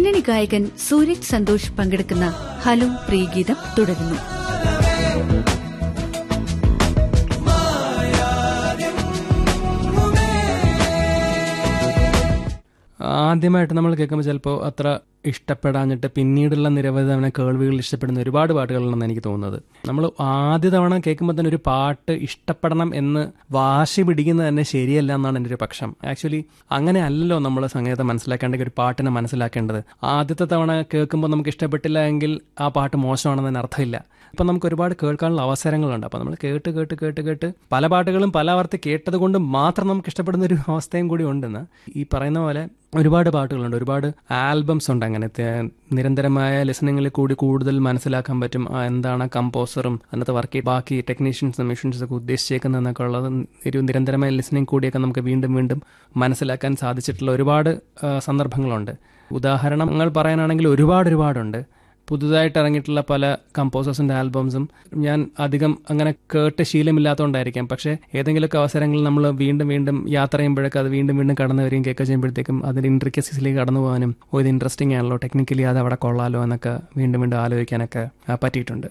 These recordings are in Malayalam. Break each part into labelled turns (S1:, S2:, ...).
S1: പിന്നണി ഗായകൻ സൂരജ് സന്തോഷ് പങ്കെടുക്കുന്ന ഹലോ പ്രിയഗീതം തുടരുന്നു
S2: ആദ്യമായിട്ട് നമ്മൾ കേൾക്കുമ്പോൾ ചിലപ്പോൾ അത്ര ഇഷ്ടപ്പെടാഞ്ഞിട്ട് പിന്നീടുള്ള നിരവധി തവണ കേൾവികൾ ഇഷ്ടപ്പെടുന്ന ഒരുപാട് പാട്ടുകളുണ്ടെന്ന് എനിക്ക് തോന്നുന്നത് നമ്മൾ ആദ്യ തവണ കേൾക്കുമ്പോൾ തന്നെ ഒരു പാട്ട് ഇഷ്ടപ്പെടണം എന്ന് വാശി പിടിക്കുന്നത് തന്നെ ശരിയല്ല എന്നാണ് എൻ്റെ ഒരു പക്ഷം ആക്ച്വലി അങ്ങനെ അല്ലല്ലോ നമ്മൾ സംഗീതം മനസ്സിലാക്കേണ്ടെങ്കിൽ ഒരു പാട്ടിനെ മനസ്സിലാക്കേണ്ടത് ആദ്യത്തെ തവണ കേൾക്കുമ്പോൾ നമുക്ക് ഇഷ്ടപ്പെട്ടില്ല എങ്കിൽ ആ പാട്ട് മോശമാണെന്നതിന് അർത്ഥമില്ല ഇപ്പം നമുക്ക് ഒരുപാട് കേൾക്കാനുള്ള അവസരങ്ങളുണ്ട് അപ്പം നമ്മൾ കേട്ട് കേട്ട് കേട്ട് കേട്ട് പല പാട്ടുകളും പല ആവർത്തി കേട്ടത് കൊണ്ട് മാത്രം നമുക്ക് ഇഷ്ടപ്പെടുന്ന ഒരു അവസ്ഥയും കൂടി ഉണ്ടെന്ന് ഈ പറയുന്ന പോലെ ഒരുപാട് പാട്ടുകളുണ്ട് ഒരുപാട് ആൽബംസ് ഉണ്ട് അങ്ങനത്തെ നിരന്തരമായ ലിസണിങ്ങിൽ കൂടി കൂടുതൽ മനസ്സിലാക്കാൻ പറ്റും ആ എന്താണ് കമ്പോസറും അന്നത്തെ വർക്ക് ബാക്കി ടെക്നീഷ്യൻസും മെഷീൻസും ഒക്കെ ഉദ്ദേശിച്ചേക്കുന്നതെന്നൊക്കെ ഉള്ളത് ഒരു നിരന്തരമായ ലിസണിങ് കൂടിയൊക്കെ നമുക്ക് വീണ്ടും വീണ്ടും മനസ്സിലാക്കാൻ സാധിച്ചിട്ടുള്ള ഒരുപാട് ആ, സന്ദർഭങ്ങളുണ്ട് ഉദാഹരണങ്ങൾ പറയാനാണെങ്കിൽ ഒരുപാട് ഒരുപാടുണ്ട് പുതുതായിട്ട് ഇറങ്ങിയിട്ടുള്ള പല കമ്പോസേഴ്സിന്റെ ആൽബംസും ഞാൻ അധികം അങ്ങനെ കേട്ട് ശീലമില്ലാത്തതുകൊണ്ടായിരിക്കാം പക്ഷേ ഏതെങ്കിലുമൊക്കെ അവസരങ്ങളിൽ നമ്മൾ വീണ്ടും വീണ്ടും യാത്ര ചെയ്യുമ്പോഴൊക്കെ അത് വീണ്ടും വീണ്ടും കടന്നു വരികയും കേൾക്കുക ചെയ്യുമ്പോഴത്തേക്കും അതിന്റെ ഇൻട്രിക്കസിലേക്ക് കടന്നു പോകാനും ഓ ഇത് ഇൻട്രസ്റ്റിംഗ് ആണല്ലോ ടെക്നിക്കലി അത് അവിടെ കൊള്ളാലോ എന്നൊക്കെ വീണ്ടും വീണ്ടും ആലോചിക്കാനൊക്കെ ആ, പറ്റിയിട്ടുണ്ട്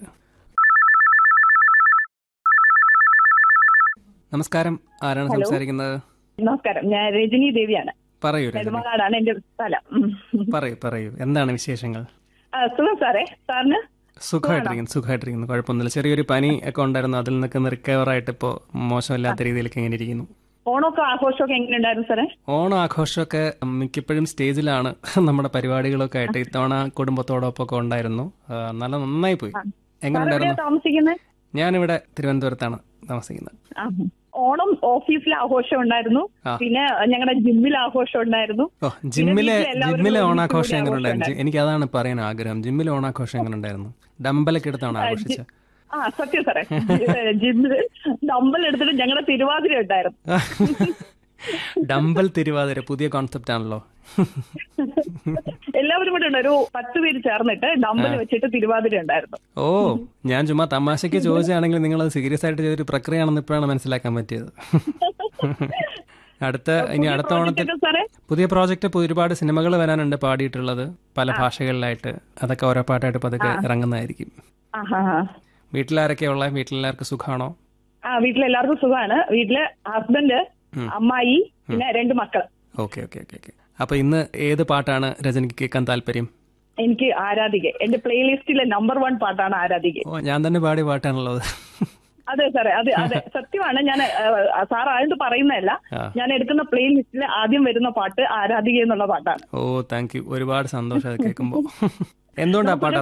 S2: നമസ്കാരം ആരാണ്
S3: ഹലോ.
S2: സംസാരിക്കുന്നത്
S3: നമസ്കാരം ഞാൻ രജനി ദേവിയാണ്
S2: പറയൂ രജനി.
S3: നെടുമങ്ങാടാണ് എന്റെ സ്ഥലം ഉം.
S2: പറയൂ പറയൂ എന്താണ് വിശേഷങ്ങൾ
S3: ആ, സുഖം സാറേ സാറിന്
S2: സുഖമായിട്ടിരിക്കുന്നു സുഖമായിട്ടിരിക്കുന്നു കുഴപ്പമൊന്നുമില്ല ചെറിയൊരു പനി ഒക്കെ ഉണ്ടായിരുന്നു അതിൽ നിന്നൊക്കെ റിക്കവർ ആയിട്ട് ഇപ്പോൾ മോശമില്ലാത്ത രീതിയിലേക്ക് ഇങ്ങനെ ഇരിക്കുന്നു
S3: ഓണമൊക്കെ ആഘോഷമൊക്കെ എങ്ങനെയുണ്ടായിരുന്നു സാറേ
S2: ഓണം ആഘോഷമൊക്കെ മിക്കപ്പോഴും സ്റ്റേജിലാണ് നമ്മുടെ പരിപാടികളൊക്കെ ആയിട്ട് ഇത്തവണ കുടുംബത്തോടൊപ്പം ഒക്കെ ഉണ്ടായിരുന്നു ആ, നല്ല നന്നായി പോയി
S3: സാർ
S2: എങ്ങനെ
S3: എവിടെയാ
S2: ഉണ്ടായിരുന്നു
S3: താമസിക്കുന്നത്
S2: ഞാനിവിടെ തിരുവനന്തപുരത്താണ് താമസിക്കുന്നത്
S3: ആ. ഓണം ഓഫീസിൽ ആഘോഷം ഉണ്ടായിരുന്നു
S2: ആ.
S3: പിന്നെ ഞങ്ങളുടെ ജിമ്മിൽ ആഘോഷം ഉണ്ടായിരുന്നു
S2: ഓ ജിമ്മിലെ
S3: വീട്ടിൽ എല്ലാവരും
S2: ജിമ്മിലെ
S3: ഒരുമിച്ച്
S2: ഓണാഘോഷം
S3: കൂടി
S2: എങ്ങനെ
S3: ആഘോഷം
S2: ഉണ്ടായിരുന്നു എനിക്ക് അതാണ് പറയാൻ ആഗ്രഹം ജിമ്മിലെ ഓണാഘോഷം എങ്ങനെ ഉണ്ടായിരുന്നു ഡമ്പലൊക്കെ എടുത്താണ് ആഘോഷിച്ചത്
S3: ആ സത്യം സാറേ ജിമ്മില് ഡമ്പൽ എടുത്തിട്ട് ഞങ്ങളുടെ തിരുവാതിര ഉണ്ടായിരുന്നു
S2: ഡമ്പൽ തിരുവാതിര പുതിയ കോൺസെപ്റ്റ് ആണല്ലോ
S3: എല്ലാവരും കൂടെ ഉണ്ട് ഒരു പത്ത് പേര് ചേർന്നിട്ട് ഡമ്പൽ വെച്ചിട്ട് തിരുവാതിര ഉണ്ടായിരുന്നു
S2: ഓ ഞാൻ ചുമ്മാ തമാശയ്ക്ക് ചോദിച്ചാണെങ്കിൽ നിങ്ങൾ അത് സീരിയസ് ആയിട്ട് ചെയ്തൊരു പ്രക്രിയയാണെന്ന് ഇപ്പോഴാണ് മനസ്സിലാക്കാൻ പറ്റിയത് അടുത്ത ഇനി അടുത്ത ഓണത്തിൽ
S3: പ്രോജക്റ്റ് സാറേ
S2: പുതിയ പ്രോജക്റ്റ് ഒരുപാട് സിനിമകൾ വരാനുണ്ട് പാടിയിട്ടുള്ളത് പല ഭാഷകളിലായിട്ട് അതൊക്കെ ഓരോ പാട്ടായിട്ട് പതുക്കെ ഇറങ്ങുന്നതായിരിക്കും
S3: ആ ഹാ ഹാ
S2: വീട്ടിലാരൊക്കെയാ ഉള്ളത് വീട്ടിലെല്ലാവർക്കും സുഖമാണോ
S3: ആ വീട്ടിലെല്ലാവർക്കും സുഖമാണ് വീട്ടില് ഹസ്ബൻഡ് അമ്മായി പിന്നെ രണ്ട് മക്കള്
S2: ഓക്കെ ഓക്കെ ഓക്കെ ഓക്കെ അപ്പൊ ഇന്ന് ഏത് പാട്ടാണ് രജനിക്ക് കേൾക്കാൻ താല്പര്യം
S3: എനിക്ക് ആരാധിക എന്റെ പ്ലേലിസ്റ്റിലെ നമ്പർ വൺ പാട്ടാണ് ആരാധിക
S2: ഓ ഞാൻ തന്നെ പാടിയ പാട്ടാണുള്ളത്
S3: അതെ സാറേ അതെ അതെ സത്യമാണ് ഞാൻ സാർ ആയത് പറയുന്നതല്ല
S2: ആ.
S3: ഞാൻ എടുക്കുന്ന പ്ലേലിസ്റ്റിൽ ആദ്യം വരുന്ന പാട്ട് ആരാധിക എന്നുള്ള പാട്ടാണ്
S2: ഓ താങ്ക് യു ഒരുപാട് സന്തോഷം അത് കേൾക്കുമ്പോൾ എന്തുകൊണ്ടാ പാട്ട്